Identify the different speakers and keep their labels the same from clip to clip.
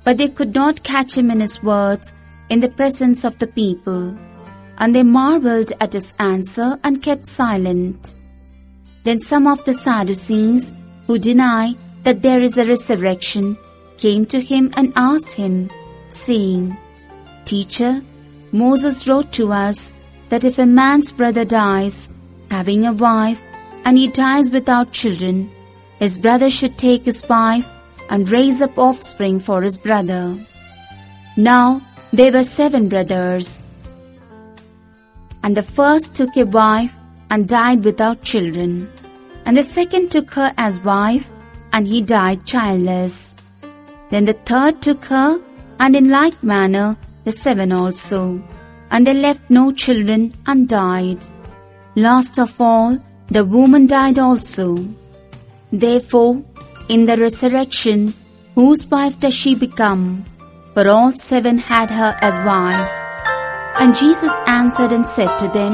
Speaker 1: but they could not catch him in his words in the presence of the people. And they marveled at his answer and kept silent. Then some of the Sadducees, who deny that there is a resurrection, came to him and asked him, saying, Teacher, Moses wrote to us that if a man's brother dies, having a wife, and he dies without children, his brother should take his wife and raise up offspring for his brother. Now there were seven brothers. And the first took a wife and died without children. And the second took her as wife, and he died childless. Then the third took her, and in like manner the seven also. And they left no children and died. Last of all, the woman died also. Therefore, in the resurrection, whose wife does she become? For all seven had her as wife. And Jesus answered and said to them,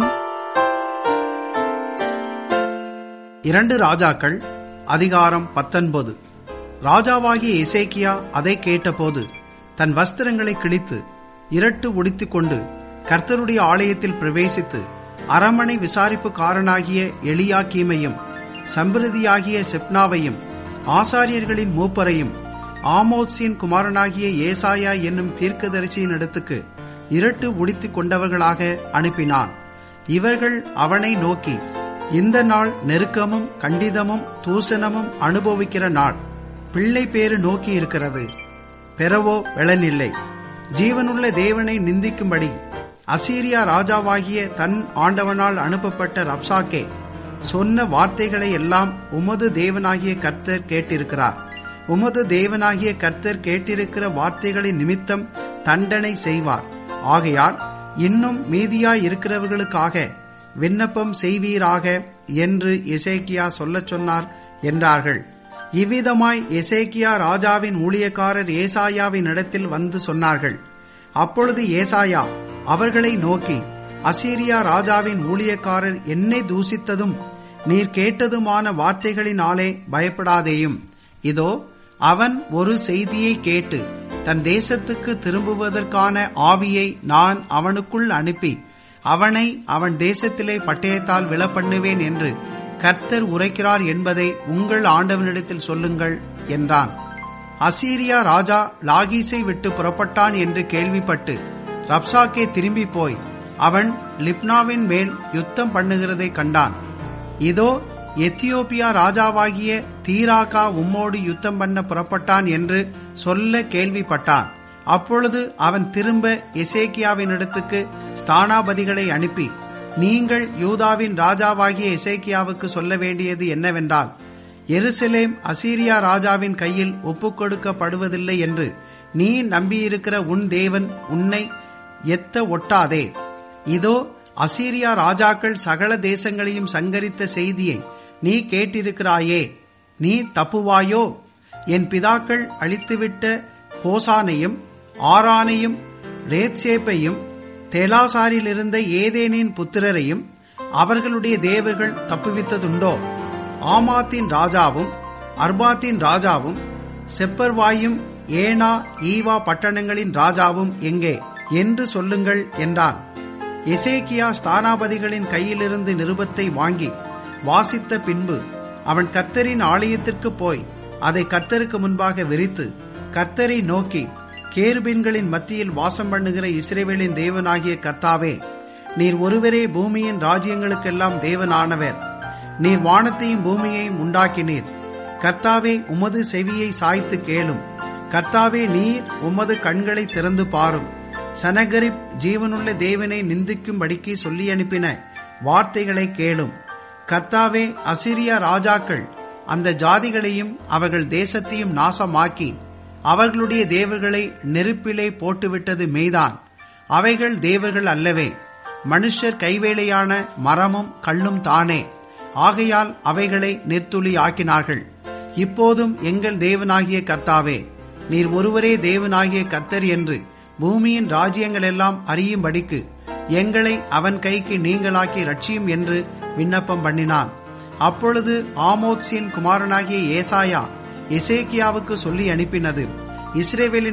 Speaker 2: இரண்டு ராஜாக்கள் அதிகாரம் பத்தொன்பது ராஜாவாகிய எசேக்கியா அதை கேட்டபோது தன் வஸ்திரங்களை கிழித்து இரட்டு உடுத்திக் கொண்டு கர்த்தருடைய ஆலயத்தில் பிரவேசித்து அரமனை விசாரிப்புக்காரனாகிய எலியாக்கீமையும் சம்பிரதியாகிய செப்னாவையும் ஆசாரியர்களின் மூப்பரையும் ஆமோத்சின் குமாரனாகிய ஏசாயா என்னும் தீர்க்கதரிசியின் இடத்துக்கு இரட்டு உடுத்திக் கொண்டவர்களாக அனுப்பினான் இவர்கள் அவனை நோக்கி இந்த நாள் நெருக்கமும் கண்டிதமும் தூசணமும் அனுபவிக்கிற நாள் பிள்ளை பேறு நோக்கி இருக்கிறது பெறவோ வெளனில்லை ஜீவனுள்ள தேவனை நிந்திக்கும்படி அசீரியா ராஜாவாகிய தன் ஆண்டவனால் அனுப்பப்பட்ட ரப்சாக்கே சொன்ன வார்த்தைகளை எல்லாம் உமது தேவனாகிய கர்த்தர் கேட்டிருக்கிறார் உமது தேவனாகிய கர்த்தர் கேட்டிருக்கிற வார்த்தைகளின் நிமித்தம் தண்டனை செய்வார் ஆகையால் இன்னும் மீதியாய் இருக்கிறவர்களுக்காக விண்ணப்பம் செய்வீராக என்று எசேக்கியா சொல்லச் சொன்னார் என்றார்கள் இவ்விதமாய் எசேக்கியா ராஜாவின் ஊழியக்காரர் ஏசாயாவின் இடத்தில் வந்து சொன்னார்கள் அப்பொழுது ஏசாயா அவர்களை நோக்கி அசீரியா ராஜாவின் ஊழியக்காரர் என்னை தூசித்ததும் நீர் கேட்டதுமான வார்த்தைகளினாலே பயப்படாதேயும் இதோ அவன் ஒரு செய்தியை கேட்டு தன் தேசத்துக்கு திரும்புவதற்கான ஆவியை நான் அவனுக்குள் அனுப்பி அவனை அவன் தேசத்திலே பட்டயத்தால் விழப்பண்ணுவேன் என்று கர்த்தர் உரைக்கிறார் என்பதை உங்கள் ஆண்டவனிடத்தில் சொல்லுங்கள் என்றான் அசீரியா ராஜா லாகீஸை விட்டு புறப்பட்டான் என்று கேள்விப்பட்டு ரப்சாக்கே திரும்பி போய் அவன் லிப்னாவின் மேல் யுத்தம் பண்ணுகிறதை கண்டான் இதோ எத்தியோப்பியா ராஜாவாகிய தீராக்கா உம்மோடு யுத்தம் பண்ண புறப்பட்டான் என்று சொல்ல கேள்விப்பட்டான் அப்பொழுது அவன் திரும்ப எசேக்கியாவின் இடத்துக்கு ஸ்தானாபதிகளை அனுப்பி நீங்கள் யூதாவின் ராஜாவாகிய எசேக்கியாவுக்கு சொல்ல வேண்டியது என்னவென்றால் எருசலேம் அசீரியா ராஜாவின் கையில் ஒப்புக் கொடுக்கப்படுவதில்லை என்று நீ நம்பியிருக்கிற உன் தேவன் உன்னை எத்த ஒட்டாதே இதோ அசீரியா ராஜாக்கள் சகல தேசங்களையும் சங்கரித்த செய்தியை நீ கேட்டிருக்கிறாயே நீ தப்புவாயோ என் பிதாக்கள் அழித்துவிட்ட கோசானையும் ஆரானையும் ரேத்சேப்பையும் தேலாசாரில் இருந்த ஏதேனின் புத்திரரையும் அவர்களுடைய தேவர்கள் தப்புவித்ததுண்டோ ஆமாத்தின் ராஜாவும் அர்பாத்தின் ராஜாவும் செப்பர்வாயும் ஏனா ஈவா பட்டணங்களின் ராஜாவும் எங்கே என்று சொல்லுங்கள் என்றான் எசேக்கியா ஸ்தானாபதிகளின் கையிலிருந்து நிருபத்தை வாங்கி வாசித்த பின்பு அவன் கர்த்தரின் ஆலயத்திற்கு போய் அதை கர்த்தருக்கு முன்பாக விரித்து கர்த்தரை நோக்கி கேருபீன்களின் மத்தியில் வாசம் பண்ணுகிற இஸ்ரேவேலின் தேவனாகிய கர்த்தாவே நீர் ஒருவரே பூமியின் ராஜ்யங்களுக்கெல்லாம் தேவனானவர் நீர் வானத்தையும் பூமியையும் உண்டாக்கினீர் கர்த்தாவே உமது செவியை சாய்த்து கேளும் கர்த்தாவே நீர் உமது கண்களை திறந்து பாரும் சனகரிப் ஜீவனுள்ள தேவனை நிந்திக்கும்படிக்கு சொல்லி அனுப்பின வார்த்தைகளை கேளும் கர்த்தாவே அசிரியா ராஜாக்கள் அந்த ஜாதிகளையும் அவர்கள் தேசத்தையும் நாசமாக்கி அவர்களுடைய தேவர்களை நெருப்பிலே போட்டுவிட்டது மெய்தான் அவைகள் தேவர்கள் அல்லவே மனுஷர் கைவேலையான மரமும் கல்லும் தானே ஆகையால் அவைகளை நெற்துளி ஆக்கினார்கள் இப்போதும் எங்கள் தேவனாகிய கர்த்தாவே நீர் ஒருவரே தேவனாகிய கர்த்தர் என்று பூமியின் ராஜ்யங்கள் எல்லாம் அறியும்படிக்கு எங்களை அவன் கைக்கு நீங்களாக்கி ரட்சியும் என்று விண்ணப்பம் பண்ணினான் அப்பொழுது ஆமோத்சின் குமாரனாகிய ஏசாயா எசேக்கியாவுக்கு சொல்லி அனுப்பினது இஸ்ரேவேலின்